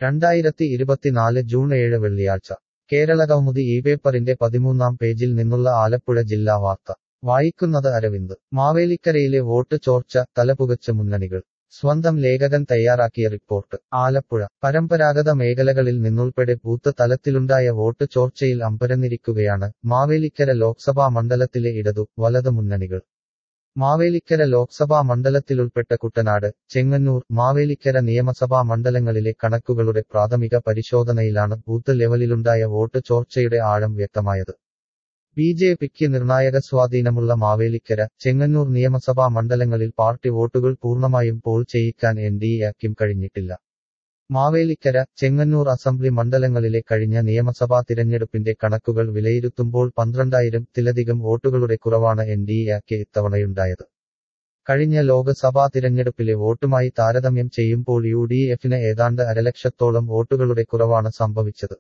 രണ്ടായിരത്തി ഇരുപത്തിനാല് ജൂൺ ഏഴ് വെള്ളിയാഴ്ച കേരളകൗമുദി ഈ പേപ്പറിന്റെ പതിമൂന്നാം പേജിൽ നിന്നുള്ള ആലപ്പുഴ ജില്ലാ വാർത്ത വായിക്കുന്നത് അരവിന്ദ് മാവേലിക്കരയിലെ വോട്ട് ചോർച്ച തലപുകച്ച് മുന്നണികൾ സ്വന്തം ലേഖകൻ തയ്യാറാക്കിയ റിപ്പോർട്ട് ആലപ്പുഴ പരമ്പരാഗത മേഖലകളിൽ നിന്നുൾപ്പെടെ ബൂത്ത് തലത്തിലുണ്ടായ വോട്ട് ചോർച്ചയിൽ അമ്പരന്നിരിക്കുകയാണ് മാവേലിക്കര ലോക്സഭാ മണ്ഡലത്തിലെ ഇടതു വലത് മുന്നണികൾ മാവേലിക്കര ലോക്സഭാ മണ്ഡലത്തിലുൾപ്പെട്ട കുട്ടനാട് ചെങ്ങന്നൂർ മാവേലിക്കര നിയമസഭാ മണ്ഡലങ്ങളിലെ കണക്കുകളുടെ പ്രാഥമിക പരിശോധനയിലാണ് ബൂത്ത് ലെവലിലുണ്ടായ വോട്ട് ചോർച്ചയുടെ ആഴം വ്യക്തമായത് ബി ജെ പിക്ക് നിർണായക സ്വാധീനമുള്ള മാവേലിക്കര ചെങ്ങന്നൂർ നിയമസഭാ മണ്ഡലങ്ങളിൽ പാർട്ടി വോട്ടുകൾ പൂർണ്ണമായും പോൾ ചെയ്യിക്കാൻ എൻ ഡി എക്കും കഴിഞ്ഞിട്ടില്ല മാവേലിക്കര ചെങ്ങന്നൂർ അസംബ്ലി മണ്ഡലങ്ങളിലെ കഴിഞ്ഞ നിയമസഭാ തിരഞ്ഞെടുപ്പിന്റെ കണക്കുകൾ വിലയിരുത്തുമ്പോൾ പന്ത്രണ്ടായിരത്തിലധികം വോട്ടുകളുടെ കുറവാണ് എൻ ഡി എക്ക് ഇത്തവണയുണ്ടായത് കഴിഞ്ഞ ലോക്സഭാ തിരഞ്ഞെടുപ്പിലെ വോട്ടുമായി താരതമ്യം ചെയ്യുമ്പോൾ യു ഡി എഫിന് ഏതാണ്ട് അരലക്ഷത്തോളം വോട്ടുകളുടെ കുറവാണ് സംഭവിച്ചത്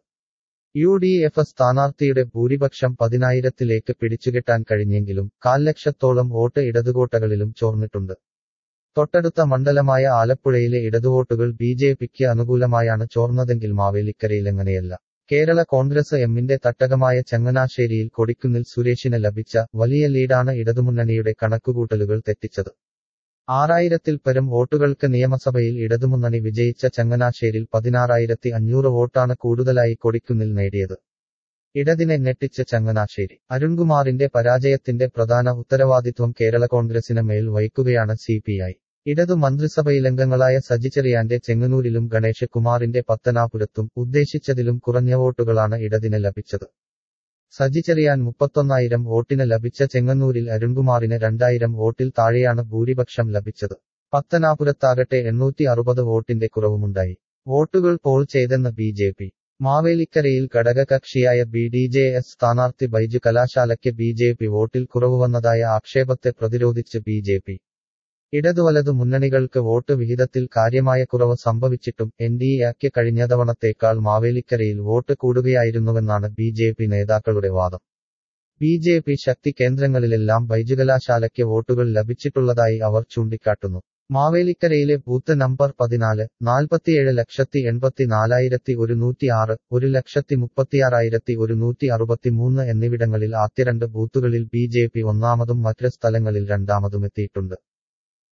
യു ഡി എഫ് സ്ഥാനാർത്ഥിയുടെ ഭൂരിപക്ഷം പതിനായിരത്തിലേക്ക് പിടിച്ചുകെട്ടാൻ കഴിഞ്ഞെങ്കിലും കാൽലക്ഷത്തോളം വോട്ട് ഇടതുകോട്ടകളിലും ചോർന്നിട്ടുണ്ട് തൊട്ടടുത്ത മണ്ഡലമായ ആലപ്പുഴയിലെ ഇടതുവോട്ടുകൾ ബി ജെ പിക്ക് അനുകൂലമായാണ് ചോർന്നതെങ്കിൽ മാവേലിക്കരയിലെങ്ങനെയല്ല കേരള കോൺഗ്രസ് എമ്മിന്റെ തട്ടകമായ ചങ്ങനാശ്ശേരിയിൽ കൊടിക്കുന്നിൽ സുരേഷിന് ലഭിച്ച വലിയ ലീഡാണ് ഇടതുമുന്നണിയുടെ കണക്കുകൂട്ടലുകൾ തെറ്റിച്ചത് ആറായിരത്തിൽ പരം വോട്ടുകൾക്ക് നിയമസഭയിൽ ഇടതുമുന്നണി വിജയിച്ച ചങ്ങനാശ്ശേരിൽ പതിനാറായിരത്തി അഞ്ഞൂറ് വോട്ടാണ് കൂടുതലായി കൊടിക്കുന്നിൽ നേടിയത് ഇടതിനെ ഞെട്ടിച്ച ചങ്ങനാശ്ശേരി അരുൺകുമാറിന്റെ പരാജയത്തിന്റെ പ്രധാന ഉത്തരവാദിത്വം കേരള കോൺഗ്രസിന് മേൽ വഹിക്കുകയാണ് സി പി ഐ ഇടതു മന്ത്രിസഭയിലംഗങ്ങളായ സജി ചെറിയാന്റെ ചെങ്ങന്നൂരിലും ഗണേഷ് കുമാറിന്റെ പത്തനാപുരത്തും ഉദ്ദേശിച്ചതിലും കുറഞ്ഞ വോട്ടുകളാണ് ഇടതിന് ലഭിച്ചത് സജി ചെറിയാൻ മുപ്പത്തൊന്നായിരം വോട്ടിന് ലഭിച്ച ചെങ്ങന്നൂരിൽ അരുൺകുമാറിന് രണ്ടായിരം വോട്ടിൽ താഴെയാണ് ഭൂരിപക്ഷം ലഭിച്ചത് പത്തനാപുരത്താകട്ടെ എണ്ണൂറ്റി അറുപത് വോട്ടിന്റെ കുറവുമുണ്ടായി വോട്ടുകൾ പോൾ ചെയ്തെന്ന് ബി ജെ പി മാവേലിക്കരയിൽ ഘടകകക്ഷിയായ ബി ഡി ജെ എസ് സ്ഥാനാർത്ഥി ബൈജു കലാശാലയ്ക്ക് ബി ജെ പി വോട്ടിൽ കുറവുവന്നതായ ആക്ഷേപത്തെ പ്രതിരോധിച്ച് ബി ജെ പി ഇടതുവലതു മുന്നണികൾക്ക് വോട്ട് വിഹിതത്തിൽ കാര്യമായ കുറവ് സംഭവിച്ചിട്ടും എൻ ഡി എക്ക് കഴിഞ്ഞ തവണത്തേക്കാൾ മാവേലിക്കരയിൽ വോട്ട് കൂടുകയായിരുന്നുവെന്നാണ് ബി ജെ പി നേതാക്കളുടെ വാദം ബി ജെ പി ശക്തി കേന്ദ്രങ്ങളിലെല്ലാം ബൈജുകലാശാലയ്ക്ക് വോട്ടുകൾ ലഭിച്ചിട്ടുള്ളതായി അവർ ചൂണ്ടിക്കാട്ടുന്നു മാവേലിക്കരയിലെ ബൂത്ത് നമ്പർ പതിനാല് നാൽപ്പത്തിയേഴ് ലക്ഷത്തി എൺപത്തി നാലായിരത്തി ഒരുന്നൂറ്റി ആറ് ഒരു ലക്ഷത്തി മുപ്പത്തിയാറായിരത്തി ഒരുന്നൂറ്റി അറുപത്തിമൂന്ന് എന്നിവിടങ്ങളിൽ ആദ്യ രണ്ട് ബൂത്തുകളിൽ ബി ജെ പി ഒന്നാമതും മറ്റ് സ്ഥലങ്ങളിൽ രണ്ടാമതുമെത്തിയിട്ടുണ്ട്